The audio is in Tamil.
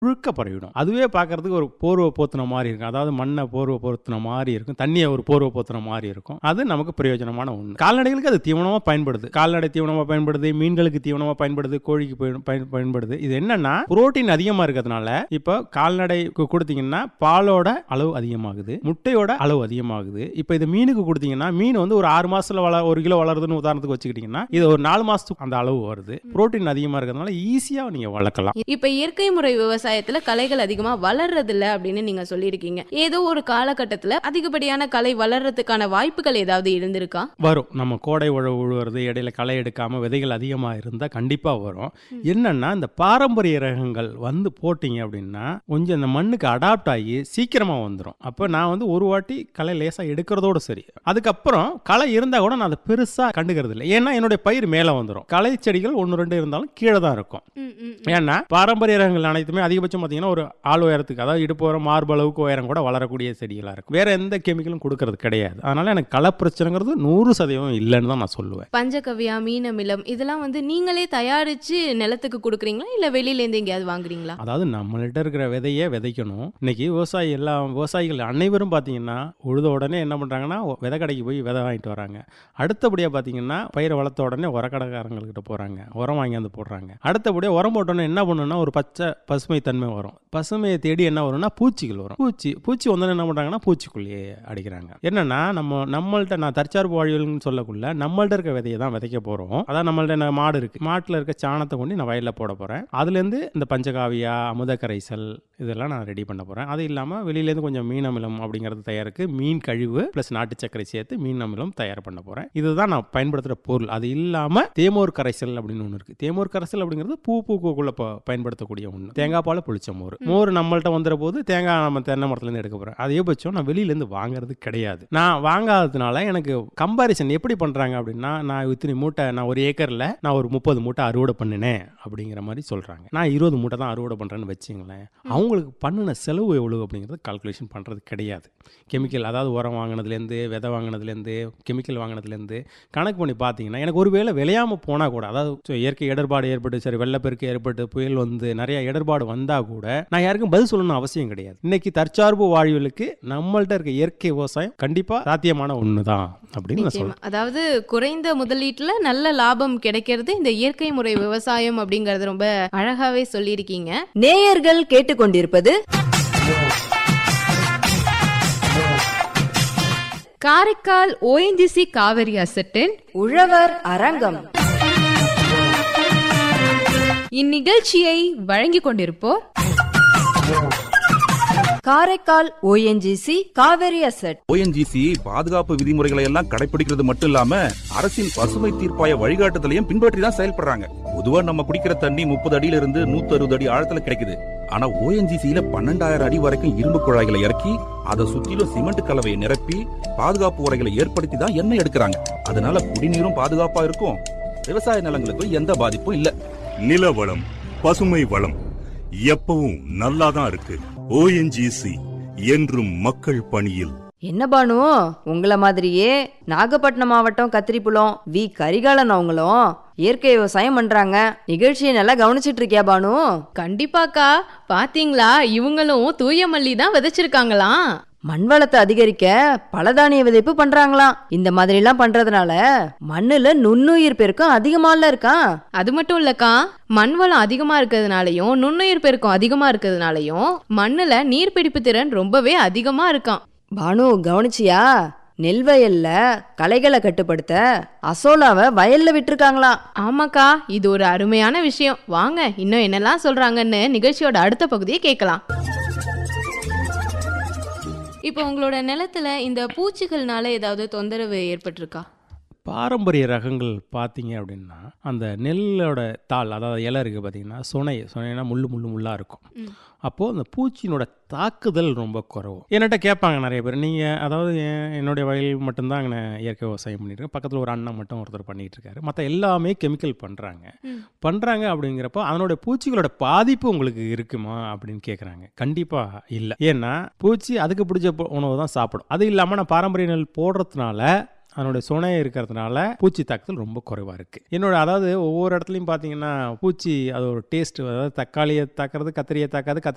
முழுக்க பரவிடும் அதுவே பார்க்கறதுக்கு ஒரு போர்வை போத்துன மாதிரி இருக்கும் அதாவது மண்ணை போர்வை போத்துன மாதிரி இருக்கும் தண்ணியை ஒரு போர்வை போத்துன மாதிரி இருக்கும் அது நமக்கு பிரயோஜனமான ஒன்று கால்நடைகளுக்கு அது தீவனமாக பயன்படுது கால்நடை தீவனமாக பயன்படுது மீன்களுக்கு தீவனமாக பயன்படுது கோழிக்கு பயன்- பயன்- பயன்படுது இது என்னன்னா புரோட்டீன் அதிகமாக இருக்கிறதுனால இப்போ கால்நடைக்கு கொடுத்தீங்கன்னா பாலோட அளவு அதிகமாகுது முட்டையோட அளவு அதிகமாகுது இப்போ இது மீனுக்கு கொடுத்தீங்கன்னா மீன் வந்து ஒரு ஆறு மாசத்துல வள ஒரு கிலோ வளருதுன்னு உதாரணத்துக்கு வச்சுக்கிட்டீங்கன்னா இது ஒரு நாலு மாசத்துக்கு அந்த அளவு வருது புரோட்டீன் அதிகமாக இருக்கிறதுனால ஈஸியாக நீங்கள் வளர்க்கலாம் இப்ப இயற்கை முறை விவசாயத்துல களைகள் அதிகமா வளர்றதில்ல அப்படின்னு நீங்க சொல்லியிருக்கீங்க ஏதோ ஒரு காலகட்டத்துல அதிகப்படியான களை வளர்றதுக்கான வாய்ப்புகள் ஏதாவது இருந்திருக்கா வரும் நம்ம கோடை உழவு உழுவுறது இடையில களை எடுக்காம விதைகள் அதிகமாக இருந்தால் கண்டிப்பாக வரும் என்னன்னா இந்த பாரம்பரிய ரகங்கள் வந்து போட்டிங்க அப்படின்னா கொஞ்சம் இந்த மண்ணுக்கு அடாப்ட் ஆகி சீக்கிரமாக வந்துடும் அப்போ நான் வந்து ஒரு வாட்டி களை லேசாக எடுக்கிறதோட சரி அதுக்கப்புறம் களை இருந்தால் கூட நான் அதை பெருசாக கண்டுக்கிறது இல்லை ஏன்னா என்னுடைய பயிர் மேலே வந்துடும் களை செடிகள் ஒன்று ரெண்டு இருந்தாலும் கீழே தான் இருக்கும் ஏன்னா பாரம்பரிய ரகங்கள் அனைத்துமே அதிகபட்சம் பார்த்தீங்கன்னா ஒரு ஆள் உயரத்துக்கு அதாவது இடுப்பு உயரம் மார்பளவுக்கு உயரம் கூட வளரக்கூடிய செடிகளாக இருக்கும் வேற எந்த கெமிக்கலும் கொடுக்கறது கிடையாது அதனால எனக்கு களை பிரச்சனைங்கிறது நூறு சதவீதம் இல்லைன்னு தான் நான் சொல்லுவேன் பஞ்சகவ்யா மீனமிலம் இதெல்லாம் வந்து நீங்களே தயாரிச்சு நிலத்துக்கு கொடுக்குறீங்களா இல்ல வெளியில இருந்து எங்கேயாவது வாங்குறீங்களா அதாவது நம்மள்ட்ட இருக்கிற விதையை விதைக்கணும் இன்னைக்கு விவசாயி எல்லா விவசாயிகள் அனைவரும் பார்த்தீங்கன்னா உழுத உடனே என்ன பண்ணுறாங்கன்னா விதை கடைக்கு போய் விதை வாங்கிட்டு வராங்க அடுத்தபடியாக பார்த்தீங்கன்னா பயிரை வளர்த்த உடனே உரக்கடைக்காரங்கக்கிட்ட போகிறாங்க உரம் வாங்கியாந்து போடுறாங்க அடுத்தபடியாக உரம் போட்டோன்னே என்ன பண்ணுன்னா ஒரு பச்சை பசுமை தன்மை வரும் பசுமையை தேடி என்ன வரும்னா பூச்சிகள் வரும் பூச்சி பூச்சி வந்தோடனே என்ன பண்ணுறாங்கன்னா பூச்சிக்கொல்லியை அடிக்கிறாங்க என்னன்னா நம்ம நம்மள்ட்ட நான் தற்சார்பு வாழ்வியல்னு சொல்லக்குள்ள நம்மள்ட்ட இருக்க விதையை தான் விதைக்க போகிறோம் அதான் நம்மள்ட்ட என்ன மாடு இருக்குது மாட்டில் இருக்க சாணத்தை கொண்டு நான் வயலில் போட போகிறேன் அதுலேருந்து இந்த பஞ்சகாவியா அமுத கரைசல் இதெல்லாம் நான் ரெடி பண்ண போகிறேன் அது இல்லாமல் வெளியிலேருந்து கொஞ்சம் மீன் அமிலம் அப்படிங்கிறது தயாருக்கு மீன் கழிவு ப்ளஸ் நாட்டு சர்க்கரை சேர்த்து மீன் அமிலம் தயார் பண்ண போகிறேன் இதுதான் நான் பயன்படுத்துகிற பொருள் அது இல்லாமல் தேமோர் கரைசல் அப்படின்னு ஒன்று இருக்குது தேமோர் கரைசல் அப்படிங்கிறது பூ பூக்குள்ள ப- பயன்படுத்தக்கூடிய ஒன்று தேங்காய் பால் புளிச்ச மோர் மோர் நம்மள்ட்ட வந்துற போது தேங்காய் நம்ம தென்னை மரத்துலேருந்து எடுக்க போகிறேன் அதிகபட்சம் நான் வெளியிலேருந்து வாங்குறது கிடையாது நான் வாங்காததுனால எனக்கு கம்பாரிசன் எப்படி பண்ணுறாங்க அப்படின்னா நான் இத்தனை மூட்டை நான் ஒரு ஏக்கரில் நான் ஒரு முப்பது மூட்டை அறுவடை பண்ணினேன் அப்படிங்கிற மாதிரி சொல்கிறாங்க நான் இருபது மூட்டை தான் அறுவடை பண்ணுறேன்னு வச்சுங்களேன் அவங்களுக்கு பண்ணின செலவு எவ்வளோ அப்படிங்கிறது கால்குலேஷன் பண்ணுறது கிடையாது கெமிக்கல் அதாவது உரம் வாங்கினதுலேருந்து விதை வாங்கினதுலேருந்து கெமிக்கல் வாங்கினதுலேருந்து கணக்கு பண்ணி பார்த்தீங்கன்னா எனக்கு ஒருவேளை விளையாமல் போனால் கூட அதாவது so இயற்கை இடர்பாடு ஏற்பட்டு சரி வெள்ளப்பெருக்கு ஏற்பட்டு புயல் வந்து நிறைய இடர்பாடு வந்தால் கூட நான் யாருக்கும் பதில் சொல்லணும்னு அவசியம் கிடையாது இன்னைக்கு தற்சார்பு வாழ்வியலுக்கு நம்மள்ட்ட இருக்க இயற்கை விவசாயம் கண்டிப்பாக சாத்தியமான ஒன்று தான் அப்படின்னு நான் சொல்றேன் நிச்சயமா அதாவது குறைந்த முதலீட்டுல நல்ல லாபம் கிடைக்கிறது இந்த இயற்கை முறை விவசாயம் அப்படிங்கறது ரொம்ப அழகாவே சொல்லியிருக்கீங்க நேயர்கள் கேட்டுக்கொண்டிருப்பது காரைக்கால் ஓஎன்ஜிசி காவிரி அசட்டின் உழவர் அரங்கம் இந்நிகழ்ச்சியை வழங்கிக் கொண்டிருப்போர் Karaikal ONGC Kaveri asset ONGC பாதுகாப்பு விதிமுறைகளை எல்லாம் கடைபிடிக்கிறது மட்டும் இல்லாம அரசின் பசுமை தீர்ப்பாய வழிகாட்டுதலையும் பின்பற்றி தான் செயல்படுறாங்க பொதுவா நம்ம குடிக்கிற தண்ணி முப்பது அடியில இருந்து நூத்தி அறுபது அடி ஆழத்துல கிடைக்குது ஆனா ஓஎன்ஜிசியில பன்னெண்டாயிரம் அடி வரைக்கும் இரும்பு குழாய்களை இறக்கி அதை சுத்திலும் சிமெண்ட் கலவையை நிரப்பி பாதுகாப்பு உரைகளை ஏற்படுத்தி தான் எண்ணெய் எடுக்கிறாங்க அதனால குடிநீரும் பாதுகாப்பா இருக்கும் விவசாய நிலங்களுக்கும் எந்த பாதிப்பும் இல்ல நில வளம் பசுமை வளம் எப்பவும் நல்லாதான் இருக்கு ஓஎன்ஜிசி என்றும் மக்கள் பணியில் என்ன பானு உங்கள மாதிரியே நாகப்பட்டினம் மாவட்டம் கத்திரிப்புலம் வி கரிகாலன் அவங்களும் இயற்கை விவசாயம் பண்றாங்க நிகழ்ச்சியை நல்லா கவனிச்சிட்டு இருக்கியா பானு கண்டிப்பாக்கா பாத்தீங்களா இவங்களும் தூய மல்லி தான் விதைச்சிருக்காங்களாம் மண் வளத்தை அதிகரிக்க பலதானிய விதைப்பு பண்றாங்களாம் இந்த மாதிரி எல்லாம் பண்றதுனால மண்ணுல நுண்ணுயிர் பெருக்கம் அதிகமால இருக்கான் அது மட்டும் இல்லக்கா மண் வளம் அதிகமா இருக்கிறதுனாலயும் நுண்ணுயிர் பெருக்கம் அதிகமா இருக்கிறதுனாலயும் மண்ணுல நீர்பிடிப்பு திறன் ரொம்பவே அதிகமா இருக்காம் பானு கவனிச்சியா நெல் வயல்ல களைகளை கட்டுப்படுத்த அசோலாவை வயல்ல விட்டுருக்காங்களாம் ஆமாக்கா இது ஒரு அருமையான விஷயம் வாங்க இன்னும் என்னெல்லாம் சொல்றாங்கன்னு நிகழ்ச்சியோட அடுத்த பகுதியை கேட்கலாம் இப்போ உங்களோட நிலத்துல இந்த பூச்சிகள்னால ஏதாவது தொந்தரவு ஏற்பட்டிருக்கா பாரம்பரிய ரகங்கள் பார்த்தீங்க அப்படின்னா அந்த நெல்லோட தாள் அதாவது இலை இருக்குது பார்த்தீங்கன்னா சுனை சுனைனா முள்ளு முள்ளு முள்ளாக இருக்கும் அப்போது அந்த பூச்சியினோட தாக்குதல் ரொம்ப குறைவு என்கிட்ட கேட்பாங்க நிறைய பேர் நீங்கள் அதாவது என் என்னுடைய வயல் மட்டும்தான் அங்கே இயற்கை விவசாயம் பண்ணியிருக்கேன் பக்கத்தில் ஒரு அண்ணன் மட்டும் ஒருத்தர் பண்ணிகிட்டு இருக்காரு மற்ற எல்லாமே கெமிக்கல் பண்ணுறாங்க பண்ணுறாங்க அப்படிங்கிறப்போ அதனோட பூச்சிகளோட பாதிப்பு உங்களுக்கு இருக்குமா அப்படின்னு கேட்குறாங்க கண்டிப்பாக இல்லை ஏன்னா பூச்சி அதுக்கு பிடிச்ச பொ- உணவு தான் சாப்பிடும் அது இல்லாமல் நான் பாரம்பரிய நெல் போடுறதுனால அதனுடைய சுனை இருக்கிறதுனால பூச்சி தாக்குதல் ரொம்ப குறைவாக இருக்குது என்னோட அதாவது ஒவ்வொரு இடத்துலையும் பார்த்தீங்கன்னா பூச்சி அது ஒரு டேஸ்ட் அதாவது தக்காளியை தாக்குறது கத்திரியை தாக்காது கத்திரி